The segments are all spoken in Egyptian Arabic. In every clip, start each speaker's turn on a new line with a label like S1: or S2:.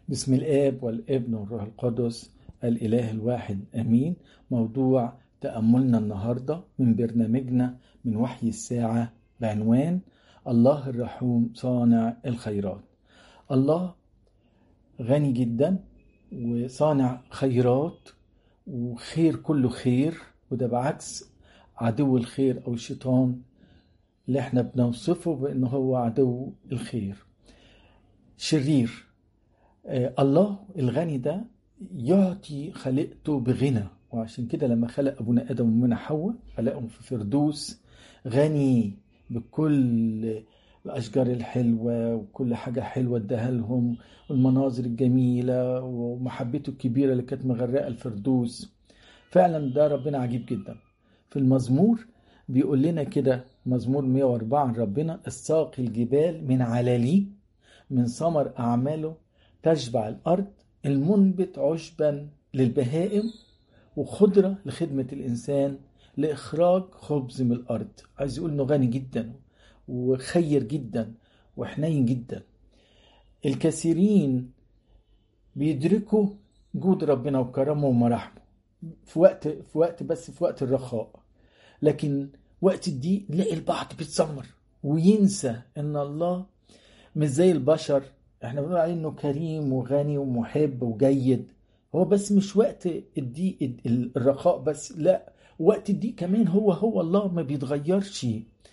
S1: بسم الآب والابن والروح القدس الإله الواحد آمين موضوع تأملنا النهاردة من برنامجنا من وحي الساعة بعنوان الله الرحوم صانع الخيرات الله غني جدا وصانع خيرات وخير كله خير وده بعكس عدو الخير أو الشيطان اللي احنا بنوصفه بأنه هو عدو الخير شرير آه، الله الغني ده يعطي خلقته بغنى وعشان كده لما خلق ابونا ادم ومنى حواء خلقهم في فردوس غني بكل الاشجار الحلوه وكل حاجه حلوه اداها لهم والمناظر الجميله ومحبته الكبيره اللي كانت مغرقه الفردوس فعلا ده ربنا عجيب جدا في المزمور بيقول لنا كده مزمور 104 عن ربنا الساقي الجبال من علاليه من ثمر اعماله تشبع الأرض المنبت عشبا للبهائم وخضرة لخدمة الإنسان لإخراج خبز من الأرض عايز يقول إنه غني جدا وخير جدا وحنين جدا الكثيرين بيدركوا جود ربنا وكرمه ومراحمه في وقت في وقت بس في وقت الرخاء لكن وقت الضيق نلاقي البعض بيتذمر وينسى ان الله مش زي البشر احنا بنقول عليه انه كريم وغني ومحب وجيد هو بس مش وقت الضيق الرخاء بس لا وقت الضيق كمان هو هو الله ما بيتغيرش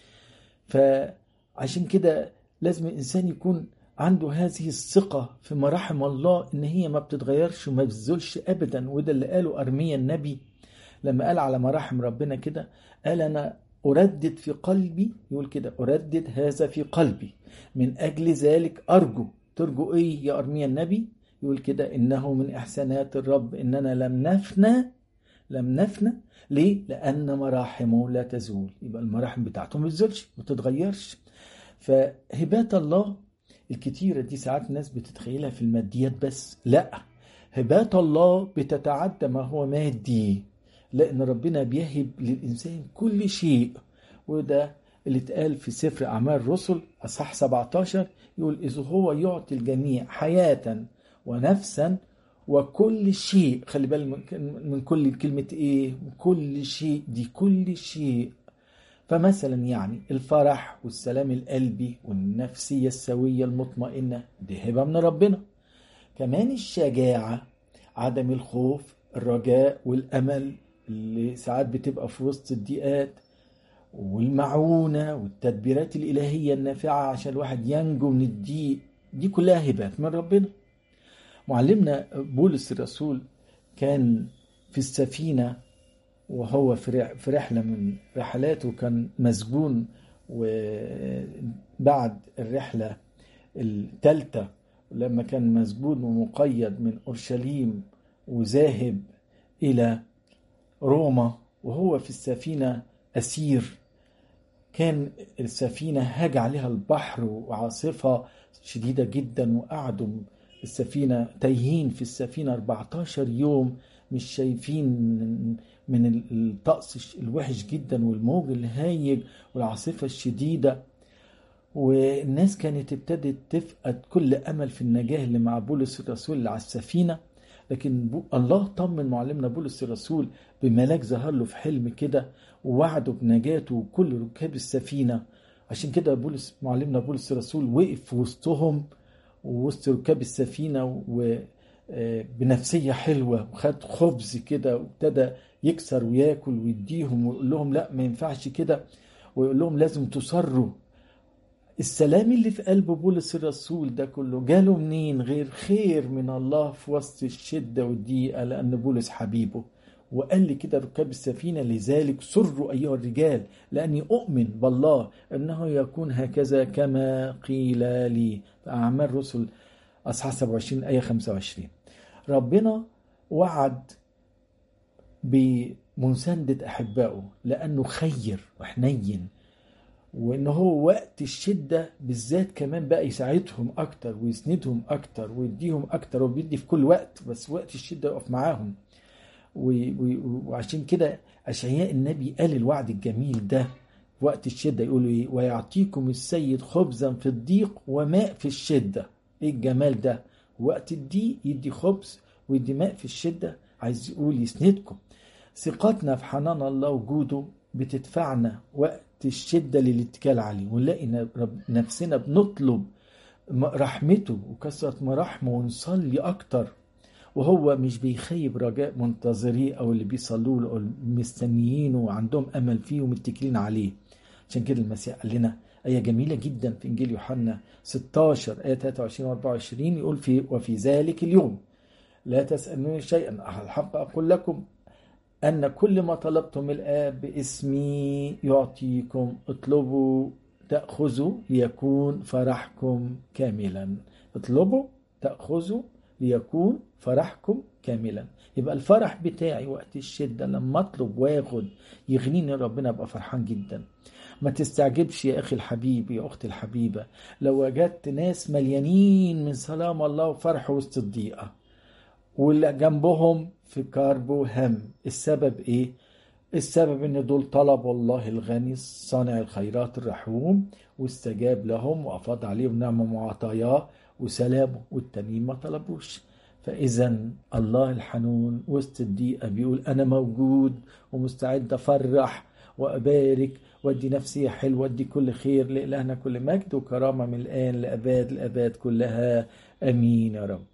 S1: فعشان كده لازم الانسان يكون عنده هذه الثقة في مراحم الله ان هي ما بتتغيرش وما بتزولش ابدا وده اللي قاله ارميا النبي لما قال على مراحم ربنا كده قال انا أردد في قلبي يقول كده أردد هذا في قلبي من أجل ذلك أرجو ترجو إيه يا أرميا النبي يقول كده إنه من إحسانات الرب إننا لم نفنى لم نفنى ليه؟ لأن مراحمه لا تزول يبقى المراحم بتاعته ما بتزولش ما تتغيرش فهبات الله الكتيرة دي ساعات الناس بتتخيلها في الماديات بس لا هبات الله بتتعدى ما هو مادي لأن ربنا بيهب للإنسان كل شيء وده اللي اتقال في سفر أعمال الرسل أصح 17 يقول إذ هو يعطي الجميع حياة ونفسا وكل شيء خلي بالك من كل كلمة إيه كل شيء دي كل شيء فمثلا يعني الفرح والسلام القلبي والنفسية السوية المطمئنة دي هبة من ربنا كمان الشجاعة عدم الخوف الرجاء والأمل اللي ساعات بتبقى في وسط الضيقات والمعونة والتدبيرات الإلهية النافعة عشان الواحد ينجو من الضيق دي كلها هبات من ربنا معلمنا بولس الرسول كان في السفينة وهو في رحلة من رحلاته كان مسجون وبعد الرحلة الثالثة لما كان مسجون ومقيد من أورشليم وذاهب إلى روما وهو في السفينة أسير كان السفينة هاج عليها البحر وعاصفة شديدة جدا وقعدوا السفينة تايهين في السفينة 14 يوم مش شايفين من الطقس الوحش جدا والموج الهايج والعاصفة الشديدة والناس كانت ابتدت تفقد كل أمل في النجاة اللي مع بولس الرسول اللي على السفينة لكن الله طمن معلمنا بولس الرسول بملاك ظهر له في حلم كده ووعده بنجاته وكل ركاب السفينة عشان كده بولس معلمنا بولس الرسول وقف في وسطهم ووسط ركاب السفينة وبنفسية حلوة وخد خبز كده وابتدى يكسر وياكل ويديهم ويقول لهم لا ما ينفعش كده ويقول لهم لازم تصروا السلام اللي في قلب بولس الرسول ده كله جاله منين غير خير من الله في وسط الشدة والضيقة لأن بولس حبيبه وقال لي كده ركاب السفينة لذلك سروا أيها الرجال لأني أؤمن بالله أنه يكون هكذا كما قيل لي في أعمال رسل أصحاح 27 آية 25 ربنا وعد بمساندة أحبائه لأنه خير وحنين وان هو وقت الشدة بالذات كمان بقى يساعدهم اكتر ويسندهم اكتر ويديهم اكتر وبيدي في كل وقت بس وقت الشدة يقف معاهم وعشان كده اشعياء النبي قال الوعد الجميل ده في وقت الشدة يقول ايه ويعطيكم السيد خبزا في الضيق وماء في الشدة ايه الجمال ده وقت الضيق يدي خبز ويدي ماء في الشدة عايز يقول يسندكم ثقتنا في حنان الله وجوده بتدفعنا وقت الشدة للاتكال عليه ونلاقي نفسنا بنطلب رحمته وكثرة مراحمه ونصلي أكتر وهو مش بيخيب رجاء منتظريه أو اللي بيصلوا له أو مستنيينه وعندهم أمل فيه ومتكلين عليه عشان كده المسيح قال لنا آية جميلة جدا في إنجيل يوحنا 16 آية 23 و 24 يقول في وفي ذلك اليوم لا تسألوني شيئا الحق أقول لكم أن كل ما طلبتم الآب باسمي يعطيكم اطلبوا تأخذوا ليكون فرحكم كاملا اطلبوا تأخذوا ليكون فرحكم كاملا يبقى الفرح بتاعي وقت الشدة لما اطلب واخد يغنيني ربنا ابقى فرحان جدا ما تستعجبش يا اخي الحبيب يا اختي الحبيبة لو وجدت ناس مليانين من سلام الله وفرح وسط الضيقة واللي جنبهم في كرب وهم السبب ايه السبب ان دول طلبوا الله الغني صانع الخيرات الرحوم واستجاب لهم وافاض عليهم نعمه وعطاياه وسلامه والتانيين ما طلبوش فاذا الله الحنون وسط الضيقه بيقول انا موجود ومستعد افرح وابارك وادي نفسي حلو وادي كل خير لالهنا كل مجد وكرامه من الان لاباد الاباد كلها امين يا رب